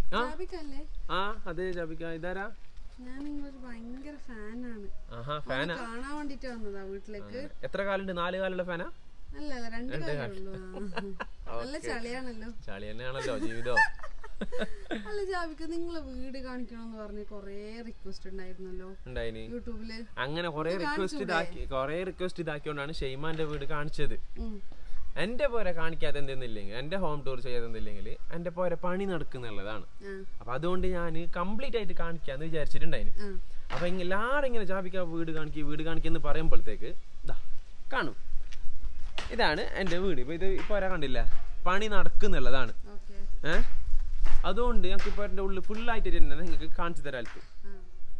ആ ജാബിക്കല്ലേ ആ അതെ ജാബിക്ക ഇതാരാ ഞാൻ നിങ്ങളൊരു ഭയങ്കര ഫാനാണ് ആഹാ ഫാനാ കാണാൻ വേണ്ടിട്ട് വന്നതാ വീട്ടിലേക്ക് എത്ര കാലുണ്ട് നാല് കാലുള്ള ഫാനാ അല്ല അല്ല രണ്ട് കാര്യമുള്ളൂ നല്ല ചളിയാണല്ലോ ചളി തന്നെയാണല്ലോ ജീവിതം അല്ല ജാബിക്ക് നിങ്ങളെ വീട് കാണിക്കണമെന്ന് പറഞ്ഞ് കൊറേ റിക്വസ്റ്റ് ഉണ്ടായിരുന്നല്ലോ ഉണ്ടായിനി യൂട്യൂബില് അങ്ങനെ കുറെ റിക്വസ്റ്റ് ഇതാക്കി കുറെ റിക്വസ്റ്റ് ഇതാക്കിയോണ്ടാണ് ഷെയ്മാന്റെ വീട് കാണിച്ചത് ഉം. എന്റെ പോരെ കാണിക്കാതെ എന്തെന്നില്ലെങ്കിൽ എന്റെ ഹോം ടൂർ ചെയ്യാതെ എന്തില്ലെങ്കിൽ എന്റെ പോരെ പണി നടക്കുന്നുള്ളതാണ് ആ അപ്പൊ അതുകൊണ്ട് ഞാൻ കംപ്ലീറ്റ് ആയിട്ട് കാണിക്കാന്ന് വിചാരിച്ചിട്ടുണ്ടായിന് ആ അപ്പൊ ഇങ്ങ- എല്ലാരും ഇങ്ങനെ ജാബിക്ക വീട് കാണിക്കുക വീട് കാണിക്കെന്ന് പറയുമ്പോഴത്തേക്ക് ദാ കാണും ഇതാണ് എന്റെ വീട് ഇപ്പൊ ഇത് ഇപ്പൊ ആരാ കണ്ടില്ല പണി നടക്കുന്നുള്ളതാണ് ഓക്കെ ഏഹ് അതുകൊണ്ട് ഞങ്ങൾക്ക് ഇപ്പൊ എന്റെ ഉള്ളിൽ ഫുൾ ആയിട്ട് തന്നെ നിങ്ങൾക്ക് കാണിച്ചു തരാൽക്ക് ആ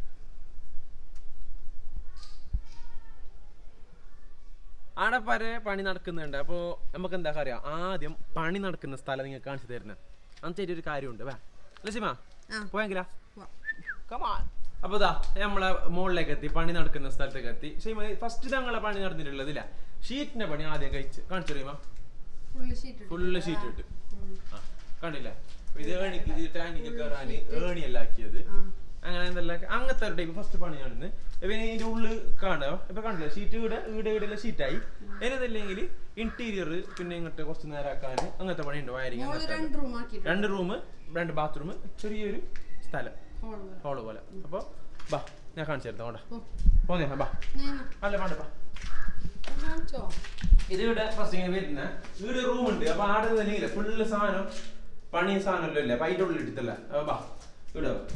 ആടെ പരെ പണി നടക്കുന്നുണ്ട് അപ്പോ നമുക്ക് എന്താ അറിയാം ആദ്യം പണി നടക്കുന്ന സ്ഥലം നിങ്ങൾക്ക് കാണിച്ചു തരുന്നത് അന്നത്തെ ഒരു കാര്യമുണ്ട് വേ ലസിമ ആ. പോയെങ്കിലാ വാ. കമാൻ അപ്പൊ ഇതാ നമ്മളെ മുകളിലേക്ക് എത്തി പണി നടക്കുന്ന സ്ഥലത്തേക്ക് എത്തി ഫസ്റ്റ് ഞങ്ങളെ പണി നടന്നിട്ടുള്ളത് ഇല്ല ഷീറ്റിന്റെ പണി ആദ്യം കഴിച്ച് കാണിച്ചു തരുമോ ഫുള്ള് ഷീറ്റ് ഫുള്ള് ഷീറ്റ് ഇട്ട് ആ കണ്ടില്ല അപ്പൊ ഇത് ഏണിക്ക് ഇത് ടാങ്കിക്ക് കയറാന് ഏണിയല്ല ആക്കിയത് അങ്ങനെ എന്തെല്ലാം അങ്ങനത്തെ ഒരു ടൈപ്പ് ഫസ്റ്റ് പണിയാണെന്ന് പിന്നെ ഇതിന്റെ ഉള്ളിൽ കാണുക ഇപ്പൊ കണ്ടില്ല ഷീറ്റ് ഇവിടെ ഇവിടെ ഇവിടെ ഷീറ്റായി എന്നതല്ലെങ്കിൽ ഇന്റീരിയർ പിന്നെ ഇങ്ങോട്ട് കുറച്ച് നേരാക്കാൻ അങ്ങനത്തെ പണിയുണ്ട് വയറിങ് മോള് രണ്ട് റൂം ആക്കിട്ട് രണ്ട് റൂം രണ്ട് ബാത്റൂം ചെറിയൊരു സ്ഥലം ഹോൾ ഹോള് പോലെ അപ്പൊ ബാ ഞാൻ കാണിച്ചു തരുന്ന കൊണ്ടാ ഓ പോന്നേ ബാ ഞാൻ അല്ല വേണ്ട ബാ കാണിച്ചോ ഇത് ഇവിടെ ഫസ്റ്റ് ഇങ്ങനെ വരുന്ന ഇവിടെ റൂം ഉണ്ട് അപ്പൊ ആടെ തന്നെ ഫുള്ള് സാധനം പണി സാധനമല്ലോ ഇല്ല അപ്പൊ അതിന്റെ ഉള്ളിൽ ഇട്ടിട്ടല്ല അപ്പൊ ബാ ഇവിടെ വാ.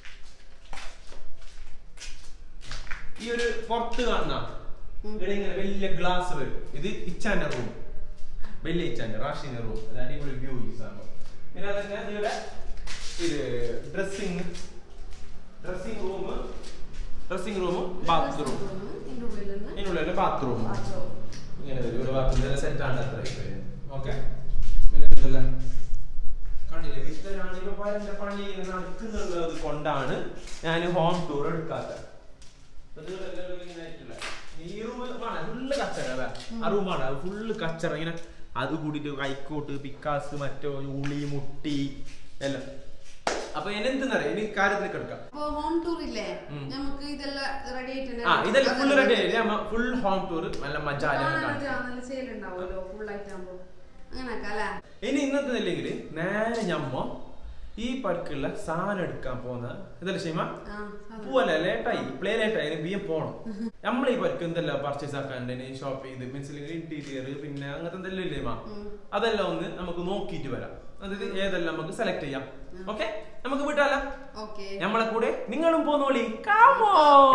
ഈ ഒരു പുറത്ത് കാണുന്ന ഇവിടെ ഇങ്ങനെ വലിയ ഗ്ലാസ് വരും ഇത് ഇച്ചാന്റെ റൂം വലിയ ഇച്ചാന്റെ റാഷിന്റെ റൂം അത് അടിപൊളി വ്യൂ ഈ സാധനം പിന്നെ അതന്നെ ഇവിടെ ഇത് dressing dressing room dressing room bathroom ഇതിന്റെ ഉള്ളിൽ നിന്ന് ഇതിനുള്ളിൽ ബാത്റൂം ബാത്റൂം ഇങ്ങനെ വരും ഒരു ബാത്റൂം സെറ്റ് ആണ് അത്ര ഓക്കെ പിന്നെ എന്തല്ല കണ്ടില്ലേ ഇത്തരാണ് ഇപ്പൊ പരന്റെ പണി ഇങ്ങനെ നടക്കുന്നുള്ളത് കൊണ്ടാണ് ഞാൻ ഹോം ടൂർ എടുക്കാത്തത് അപ്പൊ ഇത് എല്ലാം ഇങ്ങനെ ആയിട്ടില്ല. ഈ റൂം ഫുള്ള് കച്ചറ അതാ ആ റൂമാണ് അത് ഫുള്ള് കച്ചറ ഇങ്ങനെ അത് കൂടിയിട്ട് കൈക്കോട്ട് പിക്കാസ് മറ്റോ ഉളി മുട്ടി എല്ലാം അപ്പൊ എന്നെന്തെന്നറിയാം ഇനി കാര്യത്തിലേക്ക് എടുക്കാം അപ്പൊ ഹോം ടൂർ ഇല്ലേ നമുക്ക് ഇതെല്ലാം റെഡി ആയിട്ട് ആ ഇതെല്ലാം ഫുൾ റെഡി ആയില്ലേ ഫുൾ ഹോം ടൂർ നല്ല മജാല നല്ല സെയിലുണ്ടാവുമല്ലോ ഫുൾ ആയിട്ടാകുമ്പോ അങ്ങനെ ആക്കാം അല്ലേ ഇനി ഇന്നത്തെ ഇല്ലെങ്കിൽ നേരെ ഞമ്മ ഈ പരുക്കുള്ള സാധനം എടുക്കാൻ പോകുന്ന ഇതല്ലേ ഷീമ ആ അതെ. പോവല്ലേ ലേറ്റായി പ്ലേ ലേറ്റായി ഇനി ബിയം പോണം നമ്മൾ ഈ പരുക്ക് എന്തെല്ലാം പർച്ചേസ് ആക്കാണ്ട് ഷോപ്പ് ചെയ്ത് മീൻസ് ഇന്റീരിയർ പിന്നെ അങ്ങനത്തെ എന്തെല്ലാം ഇല്ലേ മാ അതെല്ലാം ഒന്ന് നമുക്ക് നോക്കിയിട്ട് വരാം അതായത് ഏതെല്ലാം നമുക്ക് സെലക്ട് ചെയ്യാം ഓക്കെ നമുക്ക് വിട്ടാലോ ഓക്കെ നമ്മളെ കൂടെ നിങ്ങളും പോന്നോളി കാമോ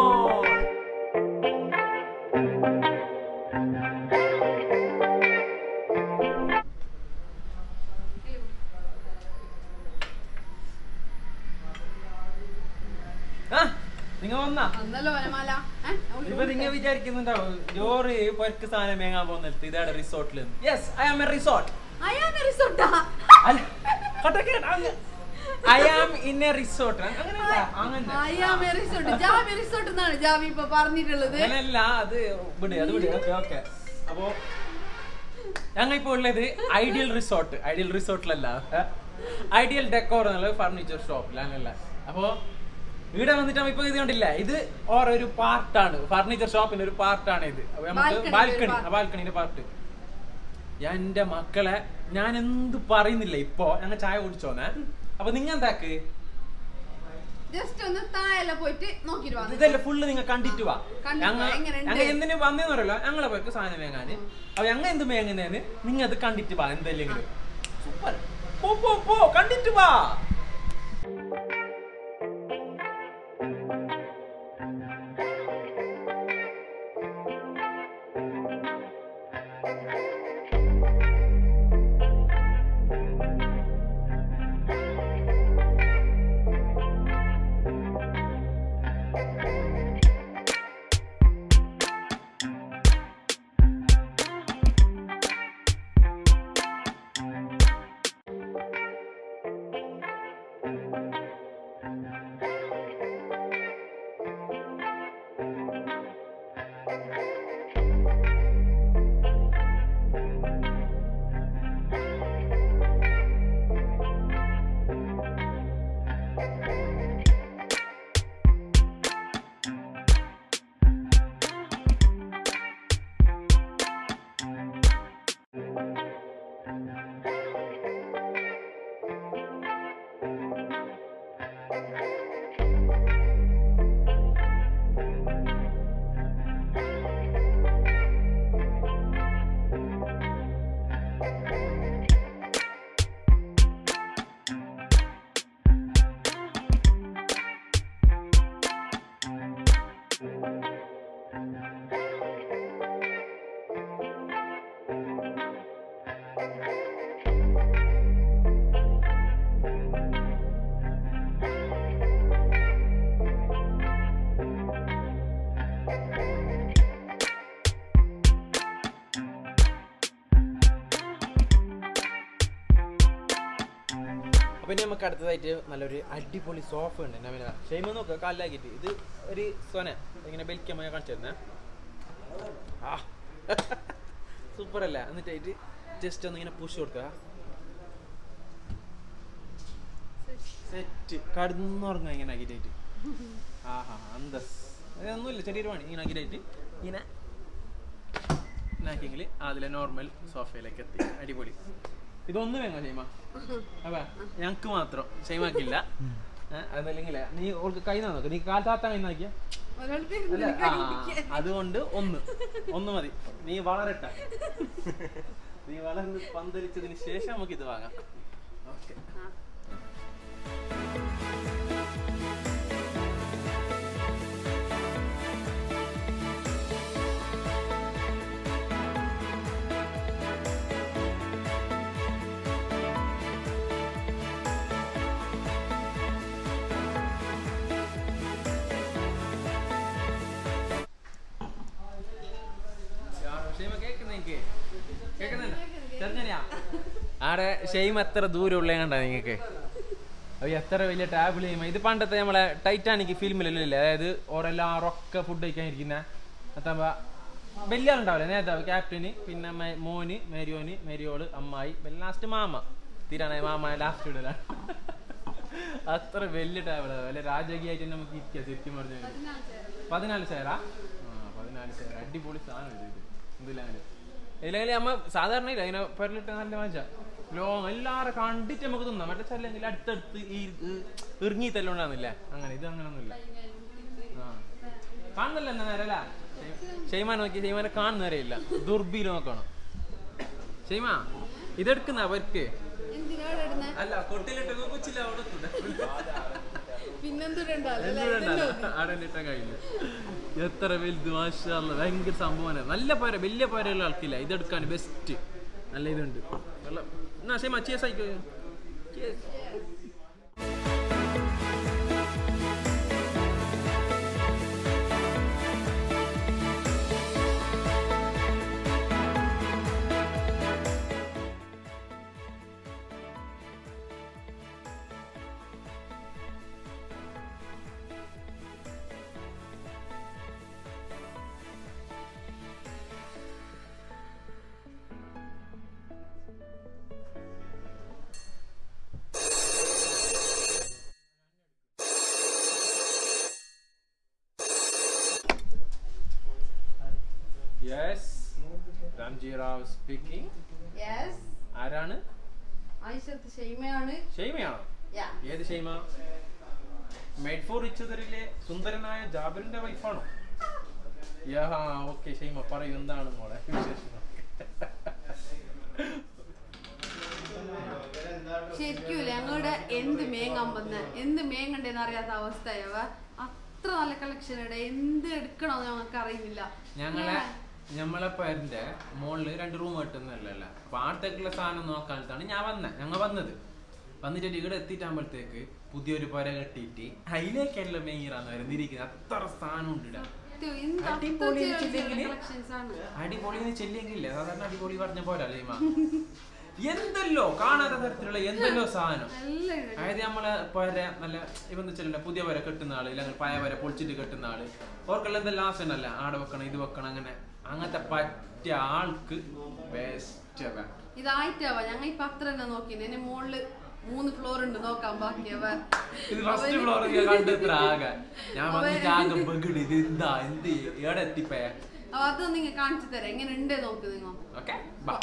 നിങ്ങ വന്നാ വന്നല്ലോ വനമാല ഇപ്പൊ നിങ്ങ വിചാരിക്കുന്നുണ്ടാവും ജോറ് പരുക്ക് സാധനം മേങ്ങാൻ പോകുന്നിടത്ത് ഇതാണ് റിസോർട്ടിൽ yes I am a resort റിസോർട്ടാ I am in a resort അങ്ങനെയല്ല അങ്ങനെ അയ്യാമേ റിസോർട്ട് ജാമി റിസോർട്ട് എന്നാണ് ജാമി ഇപ്പൊ പറഞ്ഞിട്ടുള്ളത് അങ്ങനെയല്ല അത് വിട് അത് വിട് ഓക്കെ ഓക്കെ അപ്പോ ഞങ്ങൾ ഇപ്പൊ ഉള്ളത് ഐഡിയൽ റിസോർട്ട് ഐഡിയൽ റിസോർട്ടിലല്ല ഐഡിയൽ ഡെക്കോർ എന്നുള്ള ഫർണിച്ചർ ഷോപ്പിൽ അങ്ങനല്ല അപ്പോ ഇവിടെ വന്നിട്ട് ഇപ്പൊ ഇത് കണ്ടില്ല ഇത് ഓരോ ഒരു പാർട്ടാണ് ഫർണിച്ചർ ഷോപ്പിന്റെ ഒരു പാർട്ടാണ് ഇത് അപ്പൊ നമുക്ക് Balcony യുടെ ബാൽക്കണി ബാൽക്കണിന്റെ പാർട്ട് എന്റെ മക്കളെ ഞാൻ എന്ത് പറയുന്നില്ല ഇപ്പൊ ഞങ്ങൾ ചായ കുടിച്ചോന്നെ അപ്പൊ നിങ്ങ എന്താക്ക് ജസ്റ്റ് ഒന്ന് താഴെ പോയിട്ട് നോക്കിട്ട് വന്നു ഇതല്ല ഫുള്ള് നിങ്ങൾ കണ്ടിട്ട് വാ കണ്ടിട്ട് ഞങ്ങൾ വാ, എങ്ങനെയുണ്ട്? ഞങ്ങൾ എന്തിനു വന്നേന്ന് പറയല്ലോ ഞങ്ങളെ പേർക്ക് സാധനം വേങ്ങാന് അപ്പൊ ഞങ്ങൾ എന്ത് മേങ്ങുന്നേന്ന് നിങ്ങ അത് കണ്ടിട്ട് വാ എന്തെല്ലെങ്കിലും സൂപ്പർ പോ പോ പോ കണ്ടിട്ട് വാ അപ്പൊ ഇനി നമുക്ക് അടുത്തതായിട്ട് നല്ലൊരു അടിപൊളി സോഫ ഉണ്ട് നവീന ഷെയ്മ നോക്കുക കാലിലാക്കിയിട്ട് ഇത് ഒരു സോന ഇങ്ങനെ ബെൽക്കാൻ കാണിച്ചു തരുന്നേ ആ സൂപ്പർ അല്ല എന്നിട്ടായിട്ട് ജസ്റ്റ് ഒന്ന് ഇങ്ങനെ പുഷ് കൊടുക്കുക സെറ്റ് കടന്നുറങ്ങുക ഇങ്ങനെ ആക്കിയിട്ട് ആഹാ അന്തസ് അതൊന്നുമില്ല ചെറിയൊരു പണി ഇങ്ങനെ ആക്കിയിട്ട് ഇങ്ങനെ നാക്കിങ്ങിൽ അതിലെ നോർമൽ സോഫയിലേക്ക് എത്തി അടിപൊളി ഇതൊന്നും വേങ്ങ ഷൈമ അപ്പൊ ഞങ്ങക്ക് മാത്രം ഷൈമാക്കില്ല അതല്ലെങ്കിൽ നീ ഓൾക്ക് കൈ നോക്ക് നീ കാൽ താത്ത കൈ നോക്കിയ ഒരാൾക്ക് അല്ല ആ, അതുകൊണ്ട് ഒന്ന് ഒന്ന് മതി നീ വളരട്ടെ നീ വളർന്ന് പന്തലിച്ചതിന് ശേഷം നമുക്ക് ഇത് വാങ്ങാം ഓക്കെ ആടെ ഷെയിം എത്ര ദൂരം ഉള്ള കണ്ട നിങ്ങക്ക് അത് എത്ര വലിയ ടാബിൾ ചെയ്യുമ്പോ ഇത് പണ്ടത്തെ നമ്മളെ ടൈറ്റാനിക് ഫിലിമിലല്ലേ അതായത് ഓരെല്ലാം റൊക്ക ഫുഡ് കഴിക്കാൻ ഇരിക്കുന്ന അത്തമ്പ വലിയ ആളുണ്ടാവില്ല നേതാവ് ക്യാപ്റ്റന് പിന്നെ മേ- മോന് മേരിയോന് മേരിയോള് അമ്മായി ലാസ്റ്റ് മാമ തീരാനായി മാമ ലാസ്റ്റ് ഇടലാണ് അത്ര വലിയ ടേബിൾ അല്ലെ രാജകീയായിട്ട് നമുക്ക് ഇരിക്കുക ശരിക്കും പറഞ്ഞു പതിനാല് ചേരാ ആ പതിനാല് ചേര അടിപൊളി സാധനം ഇത് ഇത് എന്തില്ല അങ്ങനെ ഇതിലെങ്കിൽ നമ്മ സാധാരണ ഇല്ല ഇങ്ങനെ പെരലിട്ട് നല്ല മജ ലോങ് എല്ലാരും കണ്ടിട്ട് നമുക്ക് തിന്നാം മറ്റേ ചെല്ലെങ്കിൽ അടുത്തടുത്ത് ഈ ഇറങ്ങി തല്ലോണ്ടാന്നില്ലേ അങ്ങനെ ഇത് അങ്ങനൊന്നുമില്ല ആ കാണുന്നില്ല എന്നാ നേരല്ല ഷെയ്മാൻ നോക്കി ഷെയ്മാനെ കാണുന്നവരെ ഇല്ല ദുർബീൽ നോക്കണം ഷെയ്മ ഇതെടുക്കുന്ന അവർക്ക് എന്തിനാ അവിടെ ഇടുന്നെ? അല്ല കൊട്ടിലിട്ട് കൊച്ചില്ല അവിടെ പിന്നെന്തുണ്ടാവില്ല ആടന്നിട്ട കഴിഞ്ഞു എത്ര വലുത് മാഷാല്ല ഭയങ്കര സംഭവമാണ് നല്ല പോര വലിയ പോരയുള്ള ആൾക്കില്ല ഇതെടുക്കാൻ ബെസ്റ്റ് നല്ല ഇതുണ്ട് നല്ല എന്നാ ശരി മച്ചിയസ് ആയിക്കോ Cheers. Yes Ramji Rao speaking yes ആരാണ് ഐഷത്ത് ഷെയ്മയാണ് ഷെയ്മയാണോ Yeah. ഏത് ഷെയ്മ മെയ്ഡ് ഫോർ റിച്ചതറിലെ സുന്ദരനായ ജാബിറിന്റെ വൈഫാണോ യാ ഓക്കെ ഷെയ്മ പറയൂ എന്താണ് മോളെ വിശേഷം ശരിക്കും ഞങ്ങളുടെ എന്ത് മേങ്ങാൻ വന്ന എന്ത് മേങ്ങണ്ടെന്ന് അറിയാത്ത അവസ്ഥയവ അത്ര നല്ല കളക്ഷൻ ഇവിടെ എന്ത് എടുക്കണമെന്ന് ഞങ്ങൾക്ക് അറിയുന്നില്ല ഞങ്ങളെ ഞമ്മളെ പേരിന്റെ മുകളില് രണ്ട് റൂം കിട്ടുന്നല്ലേ അപ്പൊ ആടത്തേക്കുള്ള സാധനം നോക്കാനായിട്ടാണ് ഞാൻ വന്നത് ഞങ്ങൾ വന്നത് വന്നിട്ട് ഇവിടെ എത്തിയിട്ടാകുമ്പോഴത്തേക്ക് പുതിയൊരു പുര കെട്ടിയിട്ട് അതിലേക്കെല്ലാം മെയ്യറാന്ന് വരുന്നിരിക്കുന്നത് അത്ര സാധനം ഉണ്ട് ഇവിടെ സത്യം, എന്ത് അടിപൊളി അത്ര വെച്ചില്ലെങ്കില് കളക്ഷൻസ് ആണ് അടിപൊളി എന്ന് ചെല്ലിയെങ്കിലേ സാധാരണ അടിപൊളി പറഞ്ഞ പോലെ ലീമ എന്തല്ലോ കാണാത്ത തരത്തിലുള്ള എന്തെല്ലോ സാധനം എല്ലാം ഉണ്ട്. അതായത് നമ്മളെ പുര നല്ല ഇപ്പൊ എന്താ വെച്ചാൽ പുതിയ പുര കെട്ടുന്ന ആള് അല്ലെങ്കിൽ പഴയ പുര പൊളിച്ചിട്ട് കെട്ടുന്ന ആള് ഓർക്കെല്ലാം എന്തെല്ലാം ആവശ്യമല്ല ആടെ വെക്കണം ഇത് വെക്കണം അങ്ങനെ അങ്ങനത്തെ പറ്റിയ ആൾക്ക് ബെസ്റ്റ് ഇതായിട്ടാവാ ഞങ്ങൾ ഇപ്പൊ അത്ര തന്നെ നോക്കി എന്നെ മുകളില് മൂന്ന് ഫ്ലോർ ഉണ്ട് നോക്കാൻ ബാക്കിയവ ഇത് ഫസ്റ്റ് ഫ്ലോർ കണ്ടെത്ര ആകെ ഞാൻ വന്നിട്ട് ആകെ ബഗിട് ഇത് എന്താ എന്ത് എവിടെ എത്തിപ്പേ അപ്പൊ അതൊന്നും നിങ്ങൾ കാണിച്ചു തരാം എങ്ങനെ ഉണ്ട് നോക്ക് നിങ്ങൾ ഓക്കെ ബാ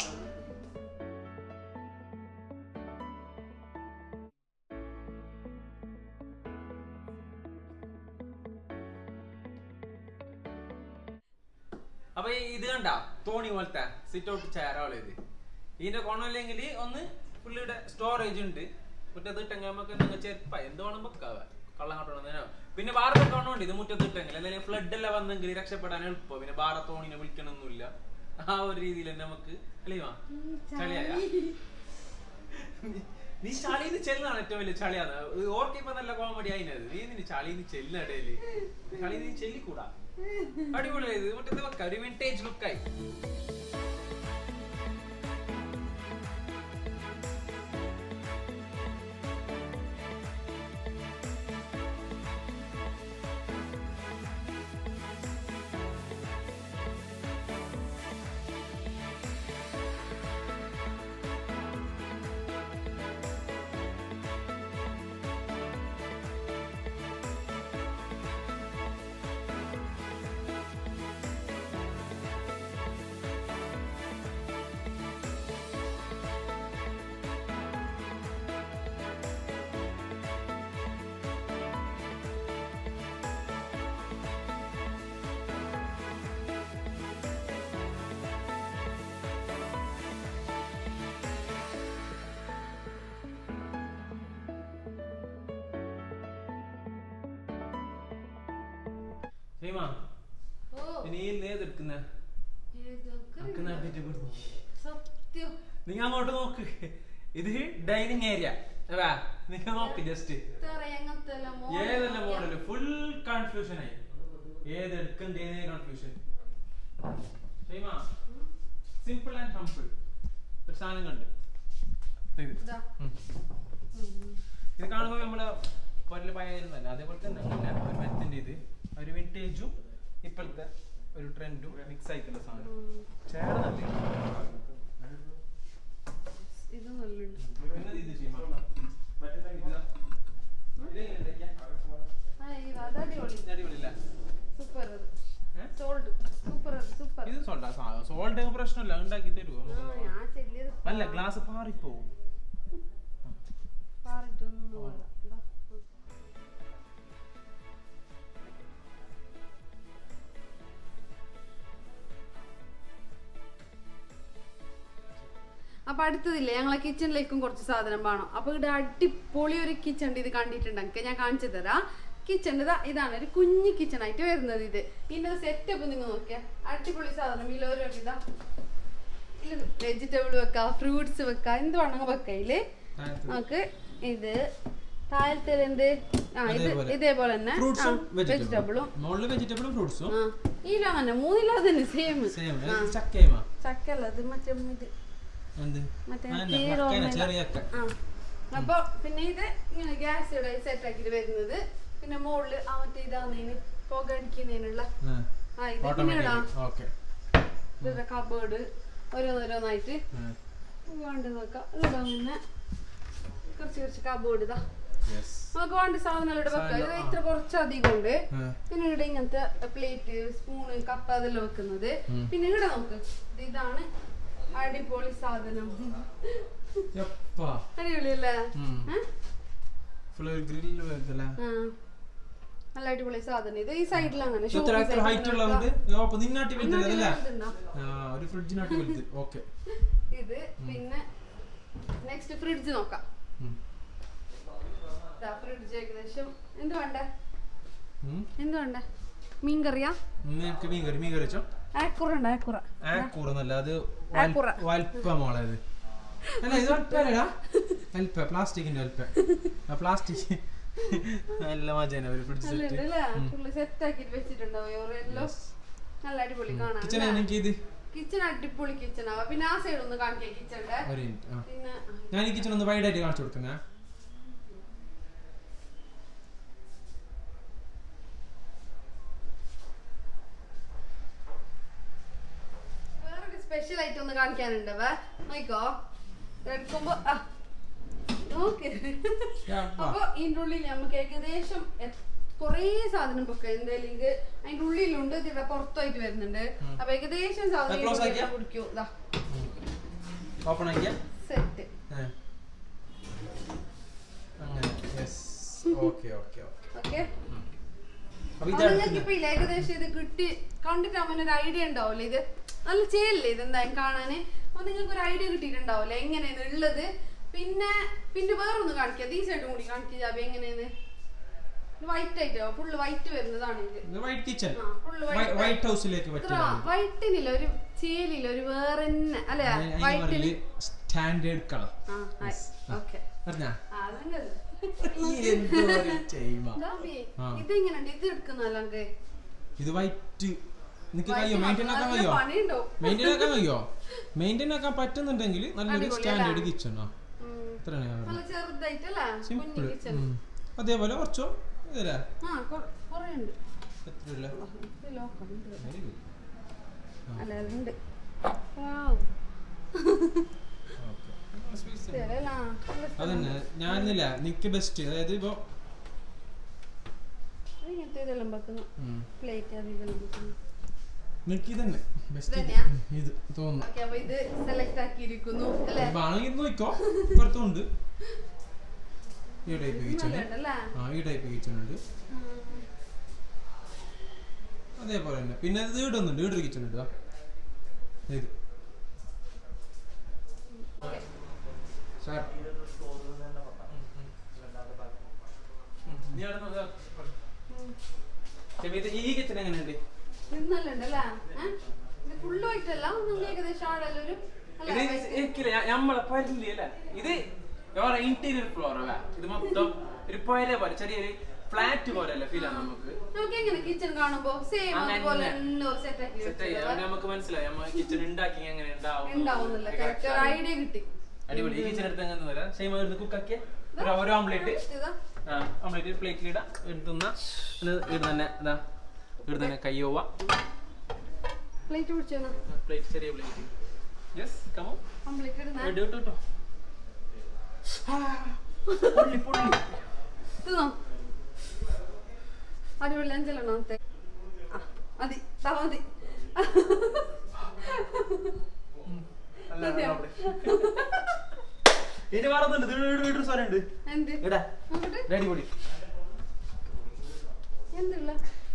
അപ്പൊ ഈ ഇത് കണ്ട തോണി പോലത്തെ സിറ്റ് ഔട്ട് ചെയറുകൾ ഇത് ഇതിന്റെ ഗുണമില്ലെങ്കിൽ ഒന്ന് പുള്ളിയുടെ സ്റ്റോറേജ് ഉണ്ട് മുറ്റത്ത് ഇട്ടെങ്കിൽ നമുക്ക് എന്തെങ്കിലും ചെരുപ്പ എന്ത് വേണം വെക്കാവ കള്ളം കട്ടണം പിന്നെ വേറെ ഗുണമുണ്ട് ഇത് മുറ്റത്ത് ഇട്ടെങ്കിൽ അല്ലെങ്കിൽ ഫ്ലഡ് എല്ലാം വന്നെങ്കിൽ രക്ഷപ്പെടാൻ എളുപ്പം പിന്നെ വേറെ തോണിനെ വിളിക്കണമൊന്നുമില്ല ആ ഒരു രീതിയിൽ തന്നെ നമുക്ക് അല്ലയോ ചളിയായ നീ ചളിന്ന് ചെല്ലാണ് ഏറ്റവും വലിയ ചളിയാണ് ഓർക്കിപ്പോ നല്ല കോമഡി ആയിനത് നീ നിന് ചളിന്ന് ചെല്ലിടയില് ചളി നീ ചെല്ലിക്കൂടാ അടിപൊളിയായി ഇത് മറ്റേ വെക്കാം ഒരു വിന്റേജ് ലുക്കായി ഹേമ ഓ ഇനി ഏതെടുക്കുന്ന ഏതൊക്കെ നടത്തിട്ട് പോയി സത്യം നിങ്ങ അങ്ങോട്ട് നോക്ക് ഇത് ഡൈനിങ് ഏരിയ വാ നിങ്ങ നോക്ക് ജസ്റ്റ് ഇത്ര എങ്ങനത്തെ എല്ലാം model ഏതല്ല നോക്കിയാ. മോഡല് ഫുൾ കൺഫ്യൂഷൻ ആയി ഏത് എടുക്കണ്ടേ കൺഫ്യൂഷൻ സിമ്പിൾ ആൻഡ് ഹംപിൾ ഒരു സാധനം കണ്ട് ഇത് ഇതാ. ഉം. ഉം. ഇത് കാണുമ്പോൾ നമ്മള് പൊരല് പഴയതല്ല അതേപോലെ തന്നെ അങ്ങനെ ഒരു മരത്തിന്റെ ഇത് ഒരു വിന്റേജും ഇപ്പോഴത്തെ ഒരു ട്രെൻഡും മിക്സ് ആയിട്ടുള്ള സാധനം ഉം. ചേർന്നല്ലേ ഇത് നല്ലുണ്ട് എന്നത് ഇത് ചെയ്യുമ്പോ ഇതാ. ഇതെങ്ങനെയുണ്ട്? ആ ഈ അത് അടിപൊളി ഇത് അടിപൊളിയല്ലേ? സൂപ്പർ അത് ഏ? സോൾഡ് സൂപ്പർ അത് സൂപ്പർ ഇത് സോൾഡാ സോൾഡ് പ്രശ്നമില്ല ഉണ്ടാക്കി തരുമോ ആ ഞാൻ ചെല്ലിയത് അല്ല ഗ്ലാസ് പാറിപ്പോവും പാറിട്ടൊന്നും വേണ്ട ഇതാ. അപ്പൊ അടുത്തതില്ലേ ഞങ്ങളെ കിച്ചണിലേക്കും കുറച്ച് സാധനം വേണം അപ്പൊ ഇവിടെ അടിപൊളി ഒരു കിച്ചൺ ഇത് കണ്ടിട്ടുണ്ടെങ്കിൽ ഞാൻ കാണിച്ചു തരാം കിച്ചൺ ഇതാ ഇതാണ് ഒരു കുഞ്ഞു കിച്ചൺ ആയിട്ട് വരുന്നത് ഇത് ഇതിന്റെ സെറ്റപ്പ് നിങ്ങൾ നോക്കിയാ അടിപൊളി സാധനം ഇതിൽ ഓരോ ഇതാ വെജിറ്റബിൾ വെക്കാം ഫ്രൂട്ട്സ് വെക്കാം എന്ത് വേണമെങ്കിൽ വെക്കാം ഇതില് നമുക്ക് ഇത് താഴത്തെ എന്ത് ആ ഇത് അതേപോലെ. ഇതേപോലെ തന്നെ ഫ്രൂട്ട്സും വെജിറ്റബിളും മുകളില് വെജിറ്റബിളും ഫ്രൂട്ട്സും ആ ഇതിലും അങ്ങനെ മൂന്നിലോ തന്നെ സെയിം സെയിം ചക്കയുമാ ചക്കല്ല ഇത് മറ്റേ ഇത് എന്ത് മറ്റേ ആ, എന്താ, തീരെ മക്കനെ, ഓർമ്മയില്ല. ചെറിയ ചക്ക ആ അപ്പൊ പിന്നെ ഇത് ഇങ്ങനെ ഗ്യാസ് ഇവിടെ സെറ്റ് ആക്കിട്ട് വരുന്നത് പിന്നെ മുകളില് ആ മറ്റേ ഇതാന്നതിന് പുക അടിക്കുന്നതിനുള്ള ആ, ആ ഇത് പിന്നെ ഇടാം automatic. Okay. ഇതൊക്കെ കബേർഡ് ഓരോന്നോരോന്നായിട്ട് ആ, വേണ്ട നോക്കാം ഇടാം പിന്നെ കുറച്ച് കുറച്ച് കബേർഡ് ഇതാ yes. നമുക്ക് വേണ്ട സാധനങ്ങൾ ഇവിടെ വെക്കാം ഇത് സാധനം, ആ. ഇത്ര കുറച്ച് അധികം ഉണ്ട് ആ, പിന്നെ ഇവിടെ ഇങ്ങനത്തെ പ്ലേറ്റ് സ്പൂണ് കപ്പ അതെല്ലാം വെക്കുന്നത് ഉം. പിന്നെ ഇവിടെ നോക്ക് ഇത് ഇതാണ് അടിപൊളി സാധനം യപ്പാ. അടിപൊളിയല്ലേ ഉം. ഏ? Full ഒരു grill പോലത്തല്ലേ? ആ. നല്ല അടിപൊളി സാധനം ഇത് ഈ സൈഡിൽ അങ്ങനെ ഇത് എത്ര എത്ര ഹൈറ്റ് ഉള്ളത് അപ്പൊ നിന്നാട്ടി വലുതല്ലേ അതല്ലേ ഇതുണ്ടോ? ആ ഒരു ഫ്രിഡ്ജിനാട്ടി വലുത് ഓക്കെ ഇത് പിന്നെ നെക്സ്റ്റ് ഫ്രിഡ്ജ് നോക്കാം ഫ്രിഡ്ജ് ഏകദേശം എന്ത് വേണ്ടേ എന്ത് വേണ്ടേ മീൻ കറിയാ നിനക്ക് മീൻ കറി മീൻ കറി വെച്ചോ ആക്കുറ ഉണ്ട് ആക്കുറ ആക്കൂറ എന്നല്ല അത് ആക്കൂറ. വൽപ്പ മോളെ ഇത് അല്ല ഇത് വൽപ്പല്ലടാ വൽപ്പ പ്ലാസ്റ്റിക്കിന്റെ വൽപ്പ ആ പ്ലാസ്റ്റിക് നല്ല മജാന ഒരു ഫ്രിഡ്ജ് നല്ല സെറ്റ് ഉണ്ട് അല്ലേ ഫുള്ള് സെറ്റ് ആക്കിട്ട് വെച്ചിട്ടുണ്ടാവും എല്ലാം നല്ല അടിപൊളി കാണാൻ കിച്ചൺ എനിക്ക് ഇത് കിച്ചൺ അടിപൊളി കിച്ചൺ ആവാ പിന്നെ ആ സൈഡ് ഒന്ന് കാണിക്കാം കിച്ചണിന്റെ ഒരു മിനിറ്റ് ആ പിന്നെ ഞാൻ ഈ കിച്ചൺ ഒന്ന് വൈഡ് ആയിട്ട് കാണിച്ചു കൊടുക്കുന്നേ വേറൊരു സ്പെഷ്യൽ ആയിട്ട് ഒന്ന് കാണിക്കാനുണ്ട് വേ നോക്കോ എടുക്കുമ്പോ ആ, നോക്ക് അപ്പൊ ഇതിന്റെ ഉള്ളിൽ നമുക്ക് ഏകദേശം എ- കുറേ സാധനം വെക്കാം എന്തായാലും ഇത് അതിന്റെ ഉള്ളിലുണ്ട് ഇതിന്റെ പുറത്തായിട്ട് വരുന്നുണ്ട് ഉം. അപ്പൊ ഏകദേശം സാധനം close ആക്കിയാ? കുടിക്കും ഇതാ ഓപ്പൺ ആക്കിയ സെറ്റ് അങ്ങനെ yes okay okay okay okay അപ്പൊ നിങ്ങൾക്ക് ഇതാണ് ഇപ്പൊ ഇല്ല ഏകദേശം ഇത് കിട്ടി കണ്ടിട്ട് അവന് ഒരു ഐഡിയ ഉണ്ടാവില്ലേ ഇത് നല്ല ചെയ്യല്ലേ ഇത് എന്തായാലും കാണാന് അപ്പൊ നിങ്ങൾക്ക് ഒരു ഐഡിയ കിട്ടിയിട്ടുണ്ടാവില്ലേ എങ്ങനെയാണ് ഉള്ളത് പിന്നെ പിന്നെ വേറൊന്ന് കാണിക്കാം ഈ സൈഡും കൂടി കാണിക്കുക ജാബി എങ്ങനെയാണ് വൈറ്റ് ആയിട്ടോ ഫുള്ള് വൈറ്റ് വരുന്നതാണ് ഇത് ഇത് വൈറ്റ് കിച്ചൺ ആ, full white. വൈറ്റ് ഹൗസിലേക്ക് ഇത്ര പറ്റിയതാണ് വൈറ്റിനില്ല ഒരു ചേലില്ല ഒരു വേറെ തന്നെ അല്ലെ വൈറ്റിന് സ്റ്റാൻഡേർഡ് കളർ ആ ഓക്കെ പറഞ്ഞാ അതങ്ങനെ എന്തോ ഒരു ചെയ്മ. ആ. ഇത് ഇങ്ങനെ ഇത് എടുക്കുന്നല്ലെങ്കിൽ ഇത് വൈറ്റ് നിനക്ക് കഴിയോ മെയിൻറ്റെയിൻ ആക്കാൻ കഴിയോ പണിയുണ്ടോ മെയിൻറ്റെയിൻ ആക്കാൻ കഴിയോ മെയിൻറ്റെയിൻ ആക്കാൻ പറ്റുന്നുണ്ടെങ്കിൽ നല്ലൊരു അടിപൊളി സ്റ്റാൻഡേർഡ് അല്ലേ? കിച്ചൺ ആ ഉം. ഇത്രയാണ് ഞാൻ നല്ല ചെറുതായിട്ടല്ലേ സിമ്പിൾ കുഞ്ഞു കിച്ചൺ അതേപോലെ കുറച്ചോ ഇതല്ലേ ആ കൊറേ ഉണ്ട് എത്ര ഇല്ല ഇത് ലോക്കം ഉണ്ട്. വെരി ഗുഡ് അല്ല അതുണ്ട് വാവ്. ശരിയല്ല. നല്ല സ്ഥലം. അതന്നെ ഞാനില്ല നിക്ക് ബെസ്റ്റ് അതായത് ഇപ്പൊ ഇങ്ങനത്തെ ഇതെല്ലാം വെക്കുന്നു പ്ലേറ്റ് അത് ഇതെല്ലാം വെക്കുന്നു നിക്ക് ഇതന്നെ ബെസ്റ്റ് ഇതന്നെയാ? ഇത് തോന്നുന്നു ഓക്കെ അപ്പൊ ഇത് സെലക്ട് ആക്കിയിരിക്കുന്നു അല്ലേ വേണമെങ്കിൽ ഇത് നോക്കോ ഇപ്പുറത്തുണ്ട് ഈ ടൈപ്പ് കിച്ചൺ നല്ലതുണ്ടല്ലേ ആ ഈ ടൈപ്പ് കിച്ചൺ ഉണ്ട് അതേപോലെ തന്നെ പിന്നെ ഇത് ഇടുന്നുണ്ട് ഇവിടെ കിച്ചൺ ഉണ്ട് ദാ. ഇത് ഓക്കെ സാർ നീ അവിടെ നോക്ക്. ഷെമി, ഇത് ഈ കിച്ചൺ എങ്ങനെയുണ്ട് നിന്നല്ലുണ്ടല്ലേ ഇത് ഫുള്ള് ആയിട്ടല്ല നമുക്ക് ഏകദേശം ആളെല്ലാം ഒരു ഇത് അല്ലേ white? എനിക്കില്ല ഞാൻ- നമ്മളെ പരിധി അല്ലേ ഇത് വേറെ ഇന്റീരിയർ ഫ്ലോർ അല്ലേ ഇത് മൊത്തം ഒരു പോയ പോലെ ചെറിയൊരു ഫ്ലാറ്റ് പോലെ അല്ലേ ഫീൽ ആണ് നമുക്ക് നമുക്ക് എങ്ങനെ കിച്ചൺ കാണുമ്പോ സെയിം അങ്ങനെ. അതുപോലെ തന്നെ ഒരു സെറ്റ് ആക്കി സെറ്റ് ചെയ്യാം വെച്ചത്. നമുക്ക് മനസ്സിലായി നമ്മ കിച്ചൺ ഉണ്ടാക്കി എങ്ങനെ ഉണ്ടാവും ഉണ്ടാവുന്നില്ല കറക്റ്റ് ഒരു ഐഡിയ കിട്ടി അടിപൊളി ഈ കിച്ചൺ എടുത്ത് എങ്ങനെ വരാം സെയിം ആയിരുന്നു കുക്കാക്കിയ ഒരു ഒരു ഓംലേറ്റ് ഇതാ ആ ഓംലേറ്റ് പ്ലേറ്റിലിടാം എടുത്തുന്ന ഇവിടെ തന്നെ ഇതാ ഇവിടെ തന്നെ കയ്യോവ പ്ലേറ്റ് പിടിച്ചോ പ്ലേറ്റ് ചെറിയ പ്ലേറ്റ് യെസ് കമോ കംപ്ലീറ്റ് ഇടുന്ന റെഡി കേട്ടോ പൊള്ളി പൊള്ളി തിന്നോ അടിപൊളി അഞ്ചലെണ്ണോ ആ മതി ദാ മതി അല്ല ഇത് വേറൊന്നുണ്ട് ഇത് വീട് വീട് സാധനമുണ്ട് എന്ത് ഇടാ നോക്കട്ടെ അടിപൊളി എന്തുള്ള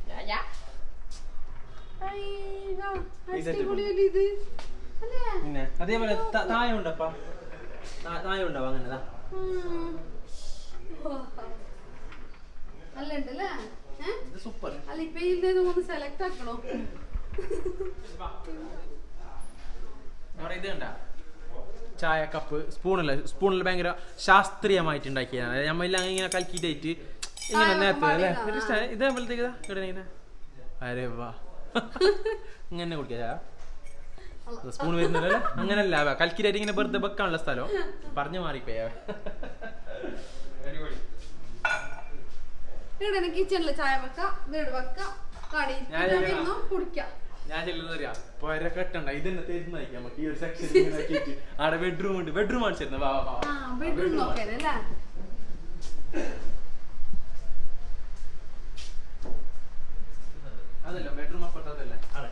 ഈ set അടിപൊളിയല്ലേ ഇത് അല്ലേ പിന്നെ അതേപോലെ ത- താഴെ ഉണ്ടപ്പാ താ- താഴെ ഉണ്ടാവും അങ്ങനെ ദാ. ഉം. ഓ. നല്ല ഉണ്ടല്ലേ ഏ ഇത് സൂപ്പർ അല്ല ഇപ്പൊ ഇതിൽ ഒന്ന് സെലക്ട് ആക്കണോ അവിടെ ഇത് കണ്ട ചായ കപ്പ് സ്പൂണല്ല സ്പൂണിൽ ഭയങ്കര ശാസ്ത്രീയമായിട്ട് ഉണ്ടാക്കിയതാണ് അതായത് നമ്മെല്ലാം ഇങ്ങനെ കലക്കിയിട്ടായിട്ട് ഇങ്ങനെ ചായ നേരത്തെ അല്ലേ പാടിയതാ. ഒരു ഇഷ്ടം ഇതേപോലത്തേക്ക് ഇതാ ഇവിടെ ഇങ്ങനെ അരെ വാ ഇങ്ങനെ കുടിക്കാം ചായ സ്പൂൺ വരുന്നില്ലല്ലേ അങ്ങനല്ല അവ കൽക്കിലായിട്ട് ഇങ്ങനെ വെറുതെ വെക്കാനുള്ള സ്ഥലം പറഞ്ഞു മാറിപ്പോയാ ഇവിടെ കിച്ചണില് ചായ വെക്കാം വീട് വെക്കാം കടി ഞാൻ ഇങ്ങനെ- കുടിക്കാം ഞാൻ ചെല്ലുന്നത് അറിയാം പൊര കെട്ടണ്ട ഇതന്നെ തരുന്ന നമുക്ക് ഈ ഒരു സെക്ഷൻ ഇങ്ങനെ ആക്കിയിട്ട് അവിടെ ബെഡ്റൂം ഉണ്ട് ബെഡ്റൂം കാണിച്ചിരുന്നു വാ വാ, വാ ആ ബെഡ്റൂം നോക്കാനല്ലേ അതല്ല ബെഡ്റൂം അപ്പുറത്തല്ല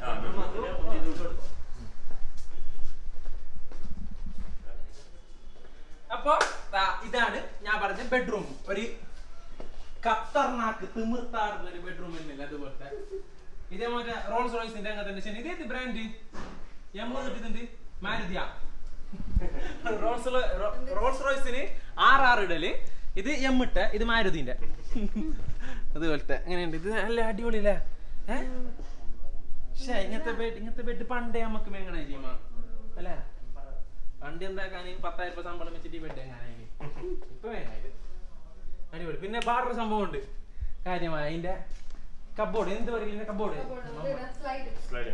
അപ്പൊ ദാ ഇതാണ് ഞാൻ പറഞ്ഞ ബെഡ്റൂം ഒരു ഖത്തർനാക്ക് തിമിർത്താടുന്ന ഒരു ബെഡ്റൂം തന്നെയല്ല അതുപോലത്തെ ഇതേ മറ്റേ റോൾസ് റോയ്സിന്റെ അങ്ങനത്തെ തന്നെ ശരി ഇതേത് ബ്രാൻഡ് എം കിട്ടുന്നുണ്ട് മാരുതിയ റോൾസ് റോ- റോൾസ് റോയ്സിന് ആർ ആർ ഇടല് ഇത് എം ഇട്ട ഇത് മാരുതിന്റെ അതുപോലത്തെ എങ്ങനെയുണ്ട് ഇത് നല്ല അടിപൊളിയല്ലേ ഏഹ് പക്ഷേ ഇങ്ങനത്തെ ബെഡ് ഇങ്ങനത്തെ ബെഡ് പണ്ടേ നമുക്ക് മേങ്ങണ ചെയ്യുമ്പോ അല്ലേ പണ്ട് എന്താക്കാൻ പത്തായിരം രൂപ ശമ്പളം വെച്ചിട്ട് ഈ ബെഡ് എങ്ങാനായി ഇപ്പൊ വേങ്ങായത് അടിപൊളി പിന്നെ വേറൊരു സംഭവം ഉണ്ട് കാര്യമായ അതിന്റെ കബോർഡ് എന്ത് പറയുക കബോർഡ് സ്ലൈഡ്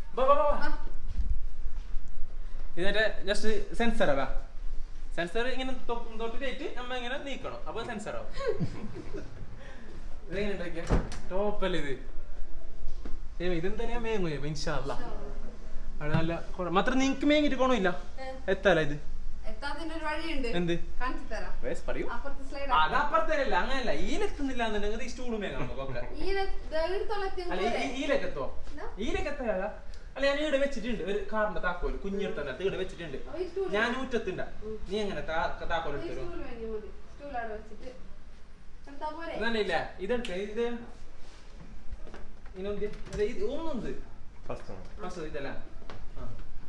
ഇതിന്റെ ജസ്റ്റ് സെൻസർ ആവാ സെൻസർ ഇങ്ങനെ തൊ- തൊട്ടിട്ട് നമ്മ ഇങ്ങനെ നീക്കണം അപ്പൊ സെൻസർ ആവും ഇതെങ്ങനെ ഉണ്ടാക്കിയ ടോപ്പല്ലേ ഇത് ഏയ് ഇതെന്താ മേങ്ങോ ഇൻഷാല്ല അവിടെ നല്ല കുഴ- മാത്രം നിങ്ങക്ക് മേങ്ങിട്ട് പോണില്ല എത്താല ഇത് എത്താതിന്റെ ഒരു വഴിയുണ്ട് എന്ത് കാണിച്ചു തരാം വേസ് പറയൂ അപ്പുറത്തെ സ്ലൈഡ് അത് അപ്പുറത്തേനല്ല അങ്ങനല്ല ഈലെത്തുന്നില്ല എന്നുണ്ടെങ്കിൽ ഈ സ്റ്റൂളും മേങ്ങാം നമുക്കൊക്കെ ഈ എടുത്തോളത്തി അല്ല ഈ- ഈ- ഈലേക്കെത്തോ ഇതാ. ഈലേക്കെത്തല്ല അല്ല ഞാൻ ഇവിടെ വെച്ചിട്ടുണ്ട് ഒരു കാറിന്റെ താക്കോല് കുഞ്ഞെടുത്തതിനകത്ത് ഇവിടെ വെച്ചിട്ടുണ്ട് അപ്പൊ ഈ സ്റ്റൂൾ ഞാൻ ഊറ്റത്തുണ്ട നീ എങ്ങനെ താ- താക്കോൽ ഈ എടുത്തരും സ്റ്റൂൾ വേണ്ടി മതി സ്റ്റൂൾ അവിടെ വെച്ചിട്ട് എടുത്താ പോരെ അതല്ല ഇല്ല ഇതെടുക്ക ഇത് ഇനൊന്ത് ഇത് ഒന്നുണ്ട് ഫസ്റ്റ് ഇതല്ല ആ.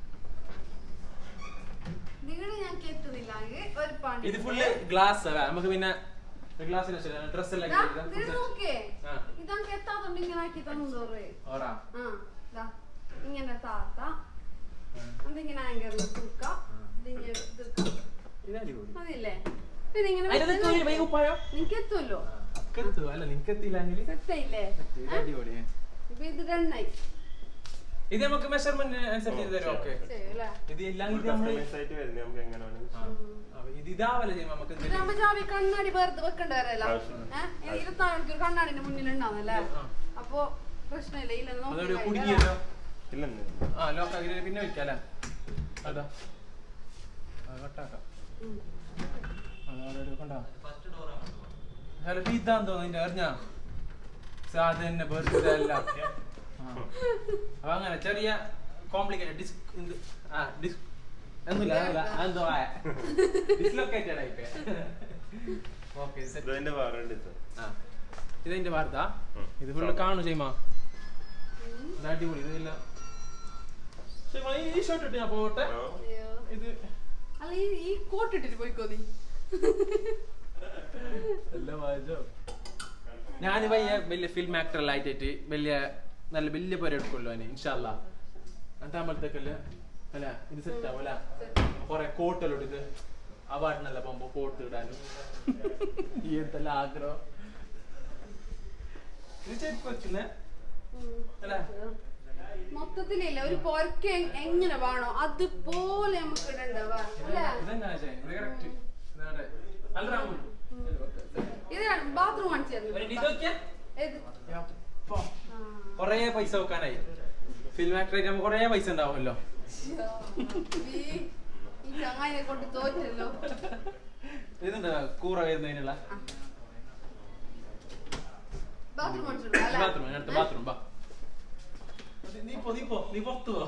നിങ്ങള് ഞാൻ കേട്ടുന്നില്ല ഒരു പണി ഇത് ഫുള്ള് ഗ്ലാസ് നമുക്ക് പിന്നെ ഗ്ലാസ്സിന് ഡ്രസ് എല്ലാം ദാ, ഇട്ടിട്ട് ഇത് നോക്കേ ആ. ഇതങ്ങ് എത്താത്തോണ്ട് ഇങ്ങനെ ആക്കി തന്നോറേ ഓറാ ആ ദാ ഇങ്ങനെ താത്ത അതിങ്ങനെ ആങ്കറിൽ തൂക്കാം ഇതിങ്ങനെ ഇതെടുക്കാം ഇത് അടിപൊളി മതിയില്ലേ പിന്നെ ഇങ്ങനെ അതിനകത്ത് വെച്ച് തോന്നി ഭയങ്കര ഉപ്പായോ നിനക്ക് എത്തുമല്ലോ അക്കെത്തു അല്ല നിനക്കെത്തിയില്ലെങ്കിൽ സെറ്റായില്ലേ ഇത് അടിപൊളിയാ ഇപ്പൊ ഇത് രണ്ടായി ഇത് നമുക്ക് മെഷർമെന്റ് അനുസരിച്ച് തരും ഓക്കെ ചെയ്യൂല്ലേ ഇത് എല്ലാം ഇത് നമ്മള് ആയിട്ട് വരുന്നത് നമുക്ക് എങ്ങനെയാണ് ആ. അപ്പൊ ഇത് ഇതാവല്ലേ ചെയ്യുമ്പോ നമുക്ക് എന്ത് ഇതാകുമ്പോ ജാവി കണ്ണാടി വെറുതെ വെക്കണ്ട വരല്ല ആവശ്യമില്ല. ഏഹ് ഇരുപത്തിനാല് മണിക്കൂർ കണ്ണാടിന്റെ മുന്നിൽ ഉണ്ടാവുന്നല്ലേ ആ. അപ്പൊ പ്രശ്നമില്ല ഇല്ല അതൊരു നോക്കി കുടുങ്ങിയല്ലോ ഇല്ലെന്ന് ആ ലോക്ക് ആക്കി പിന്നെ വെക്കാല്ലേ അതാ അത് കട്ടാക്കാം അതവിടെ കണ്ടാ ചിലപ്പോ ഇതാന്ന് തോന്നുന്നു ഇതിന്റെ അറിഞ്ഞാ സാധന വെറുതെ അല്ല ആ. അപ്പൊ അങ്ങനെ ചെറിയ കോംപ്ലിക്കേറ്റഡ് ഡിസ്ക് ആ ഡിസ്ക് ഒന്നുമില്ല ഒന്നുമില്ല അതെന്തോ ഡിസ്ലൊക്കേറ്റഡ് ആയിപ്പോ ഓക്കെ ഇതിന്റെ വേറെ ഡിസൈൻ ആ ഇതിന്റെ വാർത്ത ഉം. ഇത് ഫുള്ള് കാണു ചെയ്യുമ്പോ ഇത് അടിപൊളി ഇതില്ല ചെയ്യുമ്പോ ഈ ഷർട്ട് ഇട്ട് ഞാൻ പോട്ടെ ഇത് അല്ല ഈ ഈ കോട്ട് ഇട്ടിട്ട് പോയിക്കോ നീ എല്ലാം വായിച്ചോ ഞാൻ വലിയ വലിയ ഫിലിം ആക്ടർ എല്ലാം ആയിട്ട് വലിയ നല്ല വലിയ പേര് എടുക്കുമല്ലോ അതിന് ഇൻഷാല്ല അതാകുമ്പോഴത്തേക്കല്ലേ അല്ല ഇത് സെറ്റ് ആവും അല്ല കൊറേ കോട്ടെല്ലാം ഇത് അവാർഡിനെല്ലാം പോകുമ്പോ കോട്ട് ഇടാനും ഈ എന്തെല്ലാം ആഗ്രഹം ഇത് ചെരുപ്പ് വെക്കുന്നേ അല്ലേ മൊത്തത്തിലില്ല ഒരു പൊരക്ക് എ- എങ്ങനെ വേണോ അതുപോലെ നമുക്ക് ഇടണ്ടവ അല്ലേ ഇതെന്നാ ചെയ്യ ഇത് കറക്റ്റ് ഇതാണ് അല്ല രാമു ഇതാണ് ബാത്റൂം കാണിച്ചു ഒരു തരുന്നത് ഇത് നോക്കിയേ ഏത്? യപ്പാ. ആ. കൊറേ പൈസ വെക്കാനായി ഫിലിം ആക്ടർ ആയിട്ട് നമുക്ക് കൊറേ പൈസ ഉണ്ടാവുമല്ലോ ഈ ഈ ചങ്ങായിനെ കൊണ്ട് തോറ്റല്ലോ ഇതുണ്ട് കൂറ വരുന്നതിനുള്ള ബാത്റൂം കാണിച്ചിട്ടുണ്ടോ അല്ലേ? ബാത്റൂം അടുത്ത ബാത്റൂം ബാ നീ പോ നീ പോ നീ പുറത്തു പോ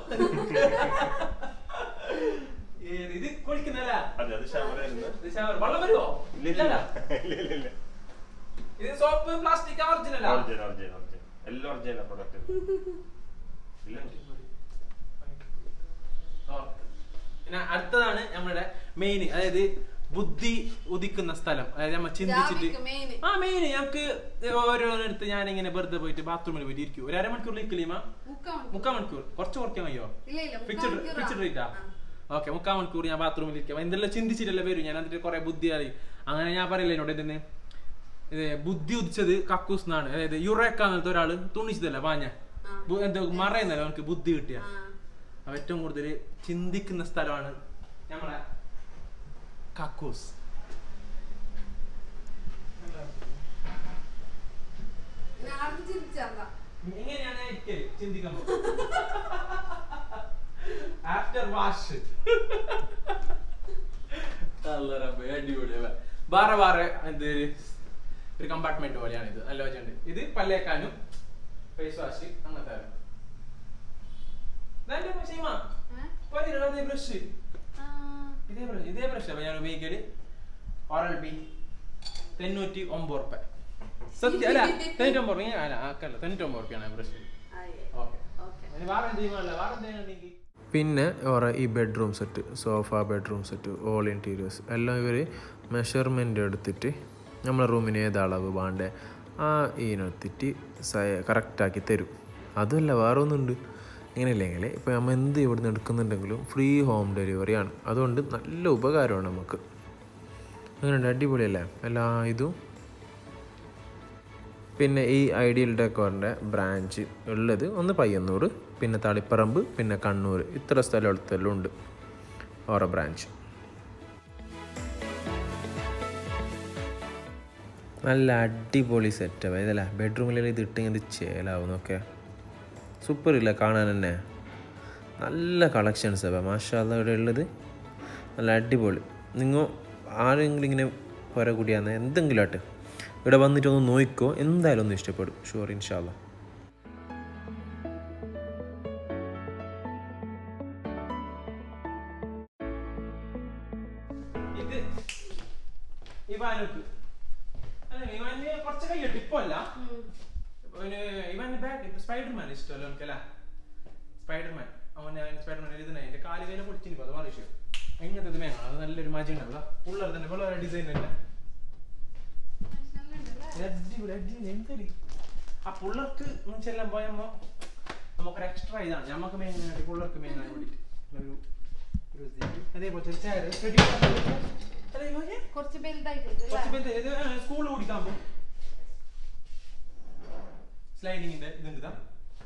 ഏത് ഇത് കുളിക്കുന്നല്ല അതെ അത് ഷവറായിരുന്നു ഇത് shower. വെള്ളം വരുമോ ഇല്ല ഇല്ല ഇല്ലല്ല. ഇല്ല ഇല്ല ഇല്ല ഇത് സോപ്പ് പ്ലാസ്റ്റിക് ഒറിജിനലാ ഒറിജിനൽ ഒറിജിനൽ ഒറിജിനൽ എല്ലാം ഒറിജിനൽ പ്രൊഡക്റ്റ് ഇല്ല പിന്നെ അടുത്തതാണ് നമ്മുടെ മെയിൻ അതായത് ബുദ്ധി ഉദിക്കുന്ന സ്ഥലം അതായത് നമ്മ ചിന്തിച്ചിട്ട് ജാവിക്ക് main. ആ മെയിൻ ഞങ്ങൾക്ക് ഓരോന്നിടത്ത് ഞാൻ ഇങ്ങനെ വെറുതെ പോയിട്ട് ബാത്റൂമിൽ പോയിട്ട് ഇരിക്കും ഒരു അരമണിക്കൂറിൽ ഇരിക്കില്ല മുക്കാൽ മണിക്കൂർ. മുക്കാൽ മണിക്കൂർ കുറച്ച് കുറയ്ക്കാൻ കഴിയോ ഇല്ല ഇല്ല മുക്കാൽ ഫിക്സഡ് മണിക്കൂറാ. ഫിക്സഡ് റേറ്റാ ആ. ഓക്കെ മുക്കാൽ മണിക്കൂർ ഞാൻ ബാത്റൂമിൽ ഇരിക്കാം എന്തെല്ലാം ചിന്തിച്ചിട്ടല്ലേ വരും ഞാൻ എന്നിട്ട് കുറെ ബുദ്ധി അറിയും അങ്ങനെ ഞാൻ പറയില്ല എന്നോട് ഇതിന് ഇത് ബുദ്ധി ഉദിച്ചത് കക്കൂസ് എന്നാണ് അതായത് യുറേക്ക അങ്ങനത്തെ ഒരാള് തുണിച്ചതല്ല പാഞ്ഞ ആ. ബു- എന്തോ മറയുന്നല്ലോ അവനക്ക് ബുദ്ധി കിട്ടിയ ആ. അപ്പൊ ഏറ്റവും കൂടുതൽ ചിന്തിക്കുന്ന സ്ഥലമാണ് നമ്മളെ കക്കൂസ് ഞാൻ അടുത്ത് ചിന്തിച്ചേർക്കാം. എങ്ങനെയാണ് ഇരിക്കല് ചിന്തിക്കുമ്പോ ആഫ്റ്റർ വാഷ് അടിപൊളിയല്ലേ വേറെ വേറെ എന്ത് ഒരു കമ്പാർട്ട്മെന്റ് പോലെയാണ് ഇത് നല്ല വെച്ചുണ്ട് ഇത് പല്ലേക്കാനും ഫേസ് വാഷ് അങ്ങനത്തെ ഏ? ബ്രഷ് ആ. ഇതേ ബ്രഷ് ഇതേ ബ്രഷ് അപ്പൊ ഞാൻ ഉപയോഗിക്കല് ഓറൽ ബി തൊണ്ണൂറ്റി ഒമ്പത് റുപ്യ സത്യം അല്ല തൊണ്ണൂറ്റി ഒമ്പത് റുപ്യ അല്ല ആക്കല്ല തൊണ്ണൂറ്റി ഒമ്പത് റുപ്യാണ് ബ്രഷ് ആയി. Okay okay. അതിന് വേറെ എന്ത് ചെയ്യുമല്ല വേറെ എന്തെങ്കിലും പിന്നെ ഓരോ ഈ bedroom set sofa bedroom set all interiors എല്ലാം ഇവർ മെഷർമെൻ്റ് എടുത്തിട്ട് നമ്മളെ റൂമിന് ഏത് അളവ് വേണ്ടേ ആ ഇതിനെടുത്തിട്ട് കറക്റ്റാക്കി തരും അതുമല്ല വേറെ ഒന്നുണ്ട് ഇങ്ങനെയില്ലെങ്കിൽ ഇപ്പോൾ നമ്മൾ എന്ത് ഇവിടുന്ന് എടുക്കുന്നുണ്ടെങ്കിലും ഫ്രീ ഹോം ഡെലിവറി ആണ് അതുകൊണ്ട് നല്ല ഉപകാരമാണ് നമുക്ക് അങ്ങനെയുണ്ട് അടിപൊളിയല്ലേ എല്ലാ ഇതും പിന്നെ ഈ ഐഡിയൽ ഡെക്കോറിൻ്റെ ബ്രാഞ്ച് ഉള്ളത് ഒന്ന് പയ്യന്നൂർ പിന്നെ തളിപ്പറമ്പ് പിന്നെ കണ്ണൂർ ഇത്ര സ്ഥലത്തെല്ലാം ഉണ്ട് ഓരോ ബ്രാഞ്ച് നല്ല അടിപൊളി സെറ്റപ്പ് ഇതല്ല ബെഡ്റൂമിലെല്ലാം ഇത് ഇട്ടിങ്ങനെ ചേലാവും നോക്കെ സൂപ്പർ ഇല്ല കാണാൻ തന്നെ നല്ല കളക്ഷൻസ് അപ്പം മാഷാല്ല ഇവിടെ ഉള്ളത് നല്ല അടിപൊളി നിങ്ങൾ ആരെങ്കിലും ഇങ്ങനെ പുര കൂടിയാന്ന് എന്തെങ്കിലും ആട്ടെ ഇവിടെ വന്നിട്ട് ഒന്ന് നോക്കിക്കോ എന്തായാലും ഒന്ന് ഇഷ്ടപ്പെടും ഷുവർ ഇൻഷാല്ല ഇത് ഇവാനുക്ക് അല്ല ഇവാന് കുറച്ച് കൈയ്യിട്ട് ഇപ്പൊ അല്ല ഉം. അവന് ഇവാന് ബാക്ക് സ്പൈഡർമാൻ ഇഷ്ടമല്ലോ എനിക്കല്ല സ്പൈഡർമാൻ അവന് സ്പൈഡർമാൻ എഴുതുന്ന എന്റെ കാല് കയ്യിലെ പൊളിച്ചിന് അത് മാറി വിഷയം എങ്ങനത്തെ ഇത് വേണം അത് നല്ലൊരു മജ ഉണ്ടാവുക പുള്ളർ തന്നെ വളരെ ഡിസൈൻ അല്ല നല്ലുണ്ടല്ലേ? അടിപൊളി അടിപൊളി എന്തൊരു ആ പുള്ളർക്ക് ചെല്ലാൻ പോയപ്പോ നമുക്കൊരു എക്സ്ട്രാ ഇതാണ് നമുക്ക് മെയിൻ ആയിട്ട് പുള്ളർക്ക് മെയിൻ ആയി വേണ്ടിട്ട് ഒരു ഒരു ഇത്. അതേപോലെ ഒരു chair, study table. അല്ലേ ഇവന്? കുറച്ച് വലുതായിട്ടുണ്ട് കുറച്ച് അല്ലേ? പേര് ഇത് സ്കൂൾ കുടിക്കാൻ പോകും സ്ലൈഡിങ്ങിന്റെ ഇതുണ്ട് ഇതാ.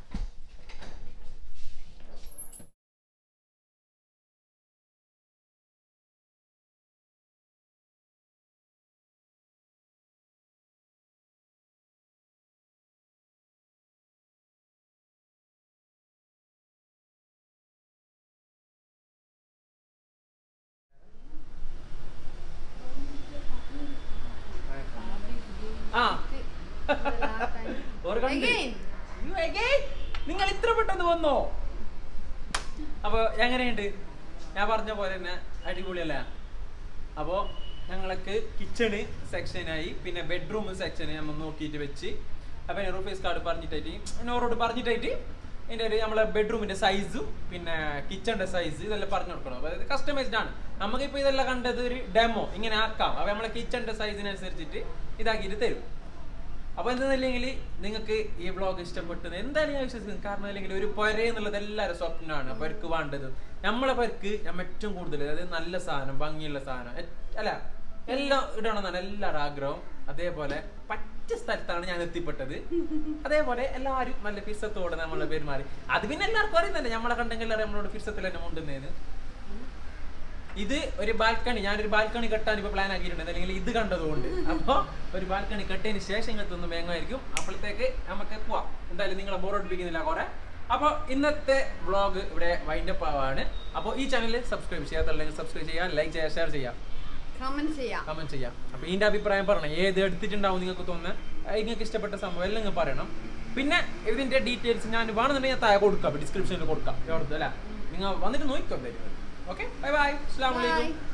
ആ ഒരു കണ്ട്. Again. You again? നിങ്ങൾ ഇത്ര പെട്ടെന്ന് വന്നോ അപ്പൊ എങ്ങനെയുണ്ട് ഞാൻ പറഞ്ഞ പോലെ തന്നെ അടിപൊളിയല്ലേ അപ്പോ ഞങ്ങൾക്ക് കിച്ചണ് സെക്ഷനായി പിന്നെ ബെഡ്റൂം സെക്ഷന് നമ്മൾ നോക്കിയിട്ട് വെച്ച് അപ്പൊ റൂഫേസ് കാർഡ് പറഞ്ഞിട്ടായിട്ട് നോറോട് പറഞ്ഞിട്ടായിട്ട് ഇതിന്റെ ഒരു നമ്മളെ ബെഡ്റൂമിന്റെ സൈസും പിന്നെ കിച്ചണിന്റെ സൈസ് ഇതെല്ലാം പറഞ്ഞു കൊടുക്കണം അതായത് കസ്റ്റമൈസ്ഡ് ആണ് നമുക്കിപ്പോ ഇതെല്ലാം കണ്ടത് ഒരു ഡെമോ ഇങ്ങനെ ആക്കാം അപ്പൊ നമ്മളെ കിച്ചണിന്റെ സൈസിനനുസരിച്ചിട്ട് ഇതാക്കിയിട്ട് തരും അപ്പൊ എന്താണെന്നില്ലെങ്കിൽ നിങ്ങൾക്ക് ഈ വ്ളോഗ് ഇഷ്ടപ്പെട്ടത് എന്തായാലും ഞാൻ വിശ്വസിക്കുന്നു കാരണം അല്ലെങ്കിൽ ഒരു പൊര എന്നുള്ളത് എല്ലാവരും സ്വപ്നമാണ് പൊരക്ക് വേണ്ടത് നമ്മളെ പൊരക്ക് നമ്മൾ ഏറ്റവും കൂടുതൽ അതായത് നല്ല സാധനം ഭംഗിയുള്ള സാധനം എ- അല്ല എല്ലാം ഇടണമെന്നാണ് എല്ലാവരുടെ ആഗ്രഹം അതേപോലെ പറ്റിയ സ്ഥലത്താണ് ഞാൻ എത്തിപ്പെട്ടത് അതേപോലെ എല്ലാവരും നല്ല ഫിസത്തോടെ നമ്മളെ പെരുമാറി അത് പിന്നെ എല്ലാവർക്കും അറിയുന്നല്ലേ നമ്മളെ കണ്ടെങ്കിൽ എല്ലാവരും നമ്മളോട് ഫിസത്തിൽ തന്നെ മുണ്ടുന്നേന്ന് ഇത് ഒരു ബാൽക്കണി ഞാനൊരു ബാൽക്കണി കെട്ടാൻ ഇപ്പൊ പ്ലാൻ ആക്കിയിട്ടുണ്ട് അല്ലെങ്കിൽ ഇത് കണ്ടതുകൊണ്ട് അപ്പൊ ഒരു ബാൽക്കണി കെട്ടിയതിന് ശേഷം ഇങ്ങനത്തെ ഒന്ന് വേഗമായിരിക്കും അപ്പോഴത്തേക്ക് നമുക്ക് പോവാം എന്തായാലും നിങ്ങളെ ബോറടിപ്പിക്കുന്നില്ല കുറെ അപ്പൊ ഇന്നത്തെ വ്ളോഗ് ഇവിടെ വൈൻഡപ്പ് ആവാണ് അപ്പോൾ ഈ ചാനൽ സബ്സ്ക്രൈബ് ചെയ്യാത്തുണ്ടെങ്കിൽ സബ്സ്ക്രൈബ് ചെയ്യാം ലൈക്ക് ചെയ്യാം ഷെയർ ചെയ്യാം കമന്റ് ചെയ്യാം കമന്റ് ചെയ്യാം അപ്പൊ ഇതിന്റെ അഭിപ്രായം പറയണം ഏത് എടുത്തിട്ടുണ്ടാവും നിങ്ങൾക്ക് തോന്നുന്നത് നിങ്ങൾക്ക് ഇഷ്ടപ്പെട്ട സംഭവം എല്ലാം നിങ്ങൾ പറയണം പിന്നെ ഇതിന്റെ ഡീറ്റെയിൽസ് ഞാൻ വേണമെന്നുണ്ടെങ്കിൽ ഞാൻ താഴെ കൊടുക്കാം ഡിസ്ക്രിപ്ഷനിൽ കൊടുക്കാം എവിടുത്തെ അല്ലേ നിങ്ങൾ വന്നിട്ട് നോക്കിക്കോ ഓക്കെ ബൈ ബൈ അസ്സാം വലൈക്കും Bye.